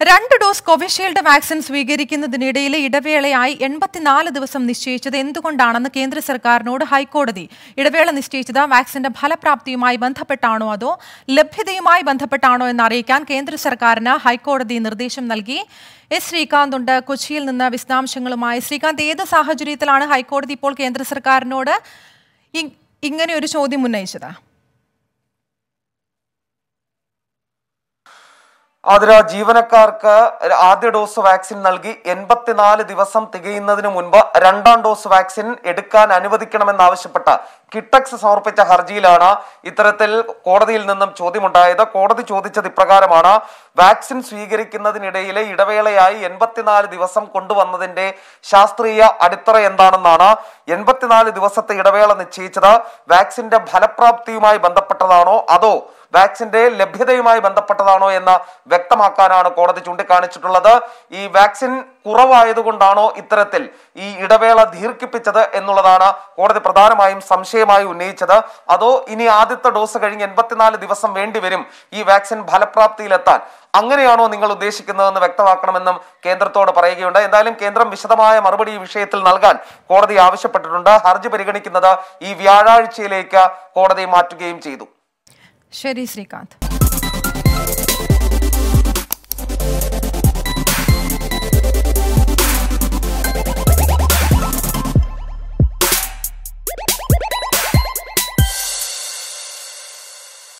രണ്ട് dose Covishield vaccine സ്വീകരിക്കുന്നതിനിടയിലെ ഇടവേളയായി എൺപത്തിനാല് ദിവസം നിശ്ചയിച്ചത് എന്തുകൊണ്ടാണെന്ന് കേന്ദ്ര സർക്കാരിനോട് ഹൈക്കോടതി ഇടവേള നിശ്ചയിച്ചത് വാക്സിന്റെ ഫലപ്രാപ്തിയുമായി ബന്ധപ്പെട്ടാണോ അതോ ലഭ്യതയുമായി ബന്ധപ്പെട്ടാണോ എന്ന് അറിയിക്കാൻ കേന്ദ്ര സർക്കാരിന് ഹൈക്കോടതി നിർദ്ദേശം നൽകി എസ് ശ്രീകാന്ത് ഉണ്ട് കൊച്ചിയിൽ നിന്ന് വിശദാംശങ്ങളുമായി ശ്രീകാന്ത് ഏത് സാഹചര്യത്തിലാണ് ഹൈക്കോടതി ഇപ്പോൾ കേന്ദ്ര സർക്കാരിനോട് ഇ- ഇങ്ങനെ ഒരു ചോദ്യം ഉന്നയിച്ചത് അതിൽ ജീവനക്കാർക്ക് ആദ്യ ഡോസ് വാക്സിൻ നൽകി എൺപത്തിനാല് ദിവസം തികയുന്നതിന് മുൻപ് രണ്ടാം ഡോസ് വാക്സിൻ എടുക്കാൻ അനുവദിക്കണമെന്നാവശ്യപ്പെട്ട് കിട്ടക്സ് സമർപ്പിച്ച ഹർജിയിലാണ് ഇത്തരത്തിൽ കോടതിയിൽ നിന്നും ചോദ്യമുണ്ടായത് കോടതി ചോദിച്ചത് ഇപ്രകാരമാണ് വാക്സിൻ സ്വീകരിക്കുന്നതിനിടയിലെ ഇടവേളയായി എൺപത്തിനാല് ദിവസം കൊണ്ടുവന്നതിന്റെ ശാസ്ത്രീയ അടിത്തറ എന്താണെന്നാണ് എൺപത്തിനാല് ദിവസത്തെ ഇടവേള നിശ്ചയിച്ചത് വാക്സിന്റെ ഫലപ്രാപ്തിയുമായി ബന്ധപ്പെട്ടതാണോ അതോ വാക്സിന്റെ ലഭ്യതയുമായി ബന്ധപ്പെട്ടതാണോ എന്ന് വ്യക്തമാക്കാനാണ് കോടതി ചൂണ്ടിക്കാണിച്ചിട്ടുള്ളത് ഈ വാക്സിൻ കുറവായതുകൊണ്ടാണോ ഇത്തരത്തിൽ ഈ ഇടവേള ദീർഘിപ്പിച്ചത് എന്നുള്ളതാണ് കോടതി പ്രധാനമായും സംശയമായി ഉന്നയിച്ചത് അതോ ഇനി ആദ്യത്തെ ഡോസ് കഴിഞ്ഞ് എൺപത്തിനാല് ദിവസം വേണ്ടിവരും ഈ വാക്സിൻ ഫലപ്രാപ്തിയിലെത്താൻ അങ്ങനെയാണോ നിങ്ങൾ ഉദ്ദേശിക്കുന്നതെന്ന് വ്യക്തമാക്കണമെന്നും കേന്ദ്രത്തോട് പറയുകയുണ്ട് എന്തായാലും കേന്ദ്രം വിശദമായ മറുപടി ഈ വിഷയത്തിൽ നൽകാൻ കോടതി ആവശ്യപ്പെട്ടിട്ടുണ്ട് ഹർജി പരിഗണിക്കുന്നത് ഈ വ്യാഴാഴ്ചയിലേക്ക് കോടതി മാറ്റുകയും ചെയ്തു ശരി ശ്രീകാന്ത്